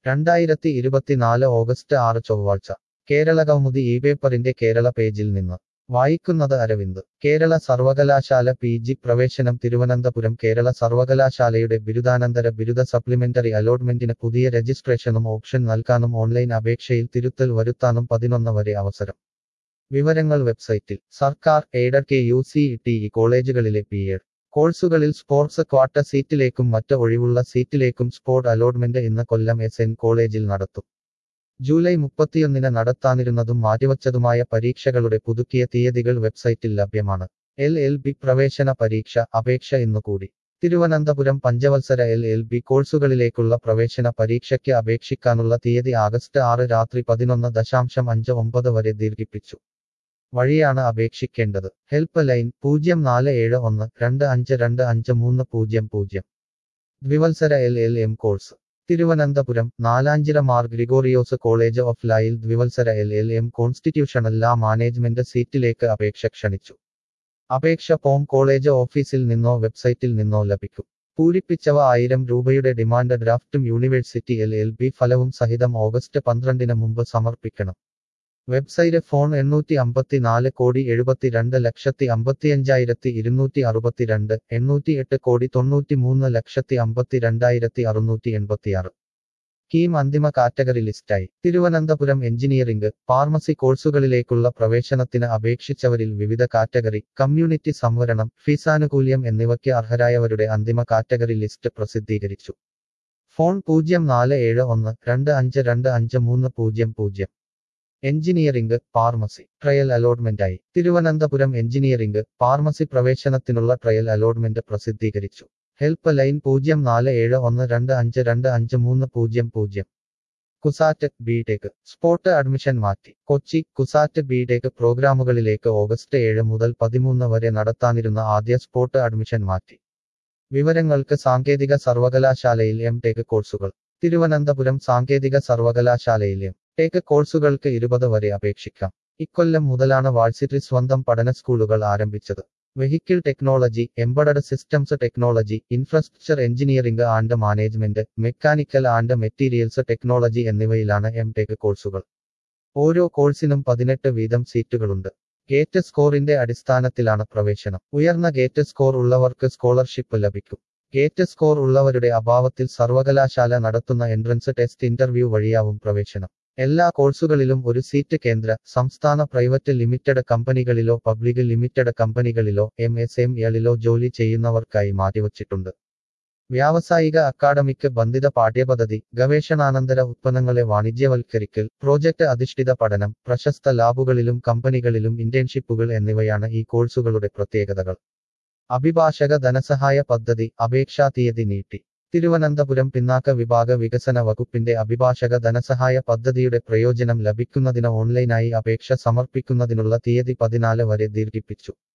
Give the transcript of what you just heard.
രണ്ടായിരത്തി ഇരുപത്തിനാല് ഓഗസ്റ്റ് ആറ് ചൊവ്വാഴ്ച കേരള കൗമുദി ഈ പേപ്പറിന്റെ കേരള പേജിൽ നിന്ന് വായിക്കുന്നത് അരവിന്ദ് കേരള സർവകലാശാല പി ജി പ്രവേശനം തിരുവനന്തപുരം കേരള സർവകലാശാലയുടെ ബിരുദാനന്തര ബിരുദ സപ്ലിമെന്ററി അലോട്ട്മെന്റിന് പുതിയ രജിസ്ട്രേഷനും ഓപ്ഷൻ നൽകാനും ഓൺലൈൻ അപേക്ഷയിൽ തിരുത്തൽ വരുത്താനും പതിനൊന്ന് വരെ അവസരം വിവരങ്ങൾ വെബ്സൈറ്റിൽ സർക്കാർ aided K U C T E കോളേജുകളിലെ പി എഡ് കോഴ്സുകളിൽ സ്പോർട്സ് ക്വാട്ട സീറ്റിലേക്കും മറ്റ് ഒഴിവുള്ള സീറ്റിലേക്കും സ്പോർട് അലോട്ട്മെന്റ് ഇന്ന് കൊല്ലം എസ് എൻ കോളേജിൽ നടത്തും ജൂലൈ മുപ്പത്തിയൊന്നിന് നടത്താനിരുന്നതും മാറ്റിവച്ചതുമായ പരീക്ഷകളുടെ പുതുക്കിയ തീയതികൾ വെബ്സൈറ്റിൽ ലഭ്യമാണ് എൽ എൽ ബി പ്രവേശന പരീക്ഷ അപേക്ഷ ഇന്നുകൂടി തിരുവനന്തപുരം പഞ്ചവത്സര എൽ എൽ ബി കോഴ്സുകളിലേക്കുള്ള പ്രവേശന പരീക്ഷയ്ക്ക് അപേക്ഷിക്കാനുള്ള തീയതി ആഗസ്റ്റ് ആറ് രാത്രി പതിനൊന്ന് ദശാംശം അഞ്ച് ഒമ്പത് വരെ ദീർഘിപ്പിച്ചു വഴിയാണ് അപേക്ഷിക്കേണ്ടത് ഹെൽപ്പ് ലൈൻ പൂജ്യം നാല് ഏഴ് ഒന്ന് രണ്ട് അഞ്ച് രണ്ട് അഞ്ച് മൂന്ന് പൂജ്യം പൂജ്യം ദ്വിവത്സര L L M course Thiruvananthapuram Nalanchira Mar Gregorios college of ലായിൽ ദ്വിവത്സര L L M constitutional law management സീറ്റിലേക്ക് അപേക്ഷ ക്ഷണിച്ചു അപേക്ഷ ഫോം കോളേജ് ഓഫീസിൽ നിന്നോ വെബ്സൈറ്റിൽ നിന്നോ ലഭിക്കും പൂരിപ്പിച്ചവ ആയിരം രൂപയുടെ ഡിമാൻഡ് ഡ്രാഫ്റ്റും യൂണിവേഴ്സിറ്റി എൽ എൽ ബി ഫലവും സഹിതം ഓഗസ്റ്റ് പന്ത്രണ്ടിന് മുമ്പ് സമർപ്പിക്കണം വെബ്സൈറ്റ് ഫോൺ എണ്ണൂറ്റി അമ്പത്തിനാല് കോടി എഴുപത്തിരണ്ട് ലക്ഷത്തി അമ്പത്തിയഞ്ചായിരത്തി ഇരുന്നൂറ്റി അറുപത്തിരണ്ട് എണ്ണൂറ്റി എട്ട് കോടി തൊണ്ണൂറ്റി മൂന്ന് ലക്ഷത്തി അമ്പത്തിരണ്ടായിരത്തി അറുന്നൂറ്റി എൺപത്തിയാറ് കീം അന്തിമ കാറ്റഗറി ലിസ്റ്റായി തിരുവനന്തപുരം എഞ്ചിനീയറിംഗ് ഫാർമസി കോഴ്സുകളിലേക്കുള്ള പ്രവേശനത്തിന് അപേക്ഷിച്ചവരിൽ വിവിധ കാറ്റഗറി കമ്മ്യൂണിറ്റി സംവരണം ഫീസാനുകൂല്യം എന്നിവയ്ക്ക് അർഹരായവരുടെ അന്തിമ കാറ്റഗറി ലിസ്റ്റ് പ്രസിദ്ധീകരിച്ചു ഫോൺ പൂജ്യം നാല് ഏഴ് ഒന്ന് രണ്ട് അഞ്ച് രണ്ട് അഞ്ച് മൂന്ന് പൂജ്യം പൂജ്യം എഞ്ചിനീയറിംഗ് ഫാർമസി ട്രയൽ അലോട്ട്മെന്റായി തിരുവനന്തപുരം എഞ്ചിനീയറിംഗ് ഫാർമസി പ്രവേശനത്തിനുള്ള ട്രയൽ അലോട്ട്മെന്റ് പ്രസിദ്ധീകരിച്ചു ഹെൽപ്പ് ലൈൻ പൂജ്യം നാല് ഏഴ് ഒന്ന് രണ്ട് അഞ്ച് രണ്ട് അഞ്ച് മൂന്ന് പൂജ്യം പൂജ്യം കുസാറ്റ് ബിടെക് സ്പോട്ട് അഡ്മിഷൻ മാറ്റി കൊച്ചി കുസാറ്റ് ബിടെക് പ്രോഗ്രാമുകളിലേക്ക് ഓഗസ്റ്റ് ഏഴ് മുതൽ പതിമൂന്ന് വരെ നടത്താനിരുന്ന ആദ്യ സ്പോട്ട് അഡ്മിഷൻ മാറ്റി വിവരങ്ങൾക്ക് സാങ്കേതിക സർവകലാശാലയിൽ എം ടെക് കോഴ്സുകൾ തിരുവനന്തപുരം സാങ്കേതിക സർവകലാശാലയിൽ എം ടെക് കോഴ്സുകൾക്ക് ഇരുപത് വരെ അപേക്ഷിക്കാം ഇക്കൊല്ലം മുതലാണ് വാഴ്സിറ്റി സ്വന്തം പഠന സ്കൂളുകൾ ആരംഭിച്ചത് vehicle technology embedded systems technology infrastructure engineering and management mechanical and materials technology എന്നിവയിലാണ് എം ടെക് കോഴ്സുകൾ ഓരോ കോഴ്സിനും പതിനെട്ട് വീതം സീറ്റുകളുണ്ട് ഗേറ്റ് സ്കോറിന്റെ അടിസ്ഥാനത്തിലാണ് പ്രവേശനം ഉയർന്ന ഗേറ്റ് സ്കോർ ഉള്ളവർക്ക് സ്കോളർഷിപ്പ് ലഭിക്കും ഗേറ്റ് സ്കോർ ഉള്ളവരുടെ അഭാവത്തിൽ സർവകലാശാല നടത്തുന്ന എൻട്രൻസ് ടെസ്റ്റ് ഇന്റർവ്യൂ വഴിയാവും പ്രവേശനം എല്ലാ കോഴ്സുകളിലും ഒരു സീറ്റ് കേന്ദ്ര സംസ്ഥാന പ്രൈവറ്റ് ലിമിറ്റഡ് കമ്പനികളിലോ പബ്ലിക് ലിമിറ്റഡ് കമ്പനികളിലോ എം എസ് എം എളിലോ ജോലി ചെയ്യുന്നവർക്കായി മാറ്റിവച്ചിട്ടുണ്ട് വ്യാവസായിക അക്കാഡമിക് ബന്ധിത പാഠ്യപദ്ധതി ഗവേഷണാനന്തര ഉത്പന്നങ്ങളെ വാണിജ്യവൽക്കരിക്കൽ പ്രോജക്റ്റ് അധിഷ്ഠിത പഠനം പ്രശസ്ത ലാബുകളിലും കമ്പനികളിലും ഇന്റേൺഷിപ്പുകൾ എന്നിവയാണ് ഈ കോഴ്സുകളുടെ പ്രത്യേകതകൾ അഭിഭാഷക ധനസഹായ പദ്ധതി അപേക്ഷാ തീയതി നീട്ടി തിരുവനന്തപുരം പിന്നാക്ക വിഭാഗ വികസന വകുപ്പിന്റെ അഭിഭാഷക ധനസഹായ പദ്ധതിയുടെ പ്രയോജനം ലഭിക്കുന്നതിന് ഓൺലൈനായി അപേക്ഷ സമർപ്പിക്കുന്നതിനുള്ള തീയതി പതിനാല് വരെ ദീർഘിപ്പിച്ചു